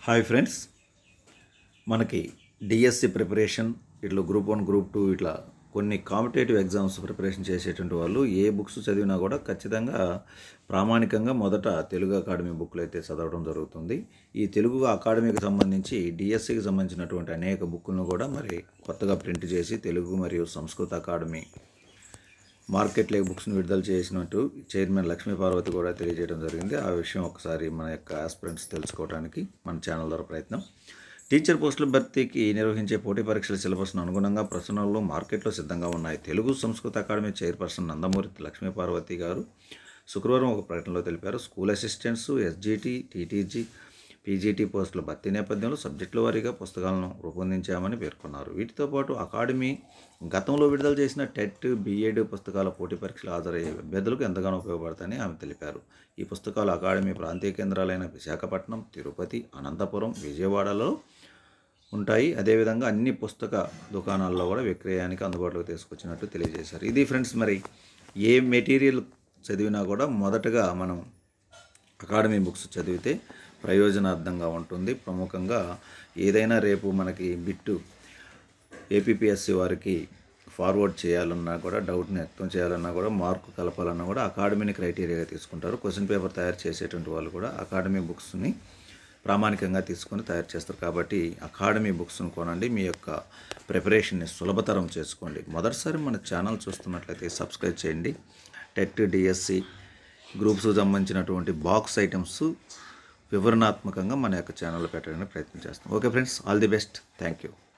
hi friends మనకి DSC preparation ఇట్లా group one group two ఇట్లా కొన్ని కాంపిటేటివ్ ఎగ్జామ్స్ ప్రిపరేషన్ చేసేటువంటి వాళ్ళు ఏ బుక్స్ చదివినా కూడా ఖచ్చితంగా ప్రామాణికంగా మొదట తెలుగు అకాడమీ బుక్లు అయితే చదవడం జరుగుతుంది ఈ తెలుగు అకాడమీకి సంబంధించి డిఎస్సికి సంబంధించినటువంటి అనేక బుక్కులను కూడా మరి కొత్తగా ప్రింట్ చేసి తెలుగు మరియు సంస్కృత అకాడమీ మార్కెట్ లేక్ బుక్స్ని విడుదల చేసినట్టు చైర్మన్ లక్ష్మీ పార్వతి కూడా తెలియజేయడం జరిగింది ఆ విషయం ఒకసారి మన యొక్క ఆస్పిరెంట్స్ తెలుసుకోవడానికి మన ఛానల్ ద్వారా ప్రయత్నం టీచర్ పోస్టుల భర్తీకి నిర్వహించే పోటీ పరీక్షల సిలబస్ను అనుగుణంగా ప్రశ్నలు మార్కెట్లో సిద్ధంగా ఉన్నాయి తెలుగు సంస్కృత అకాడమీ చైర్పర్సన్ నందమూరి లక్ష్మీ పార్వతి గారు శుక్రవారం ఒక ప్రకటనలో తెలిపారు school assistants SGT TGT PGT పోస్టుల భర్తీ నేపథ్యంలో సబ్జెక్టుల వారీగా పుస్తకాలను రూపొందించామని పేర్కొన్నారు వీటితో పాటు అకాడమీ గతంలో విడుదల చేసిన టెట్ బీఎడ్ పుస్తకాల పోటీ పరీక్షలు హాజరయ్యే అభ్యర్థులకు ఎంతగానో ఉపయోగపడతాయని ఆమె తెలిపారు ఈ పుస్తకాలు అకాడమీ ప్రాంతీయ కేంద్రాలైన విశాఖపట్నం తిరుపతి అనంతపురం విజయవాడలో ఉంటాయి అదేవిధంగా అన్ని పుస్తక దుకాణాల్లో కూడా విక్రయానికి అందుబాటులోకి తీసుకొచ్చినట్టు తెలియజేశారు ఇది ఫ్రెండ్స్ మరి ఏ మెటీరియల్ చదివినా కూడా మొదటగా మనం అకాడమీ బుక్స్ చదివితే ప్రయోజనార్థంగా ఉంటుంది ప్రముఖంగా ఏదైనా రేపు మనకి బిట్టు ఏపీపీఎస్సి వారికి ఫార్వర్డ్ చేయాలన్నా కూడా డౌట్ని వ్యక్తం చేయాలన్నా కూడా మార్కు కలపాలన్నా కూడా అకాడమీని క్రైటీరియాగా తీసుకుంటారు క్వశ్చన్ పేపర్ తయారు చేసేటువంటి వాళ్ళు కూడా అకాడమీ బుక్స్ని ప్రామాణికంగా తీసుకొని తయారు చేస్తారు కాబట్టి అకాడమీ బుక్స్ను కొనండి మీ యొక్క ప్రిపరేషన్ని సులభతరం చేసుకోండి మొదటిసారి మన ఛానల్ చూస్తున్నట్లయితే సబ్స్క్రైబ్ చేయండి టెట్ డిఎస్సి గ్రూప్స్ సంబంధించినటువంటి బాక్స్ ఐటమ్స్ వివరణాత్మకంగా మన యొక్క ఛానల్లో పెట్టడానికి ప్రయత్నం చేస్తాం okay friends all the best thank you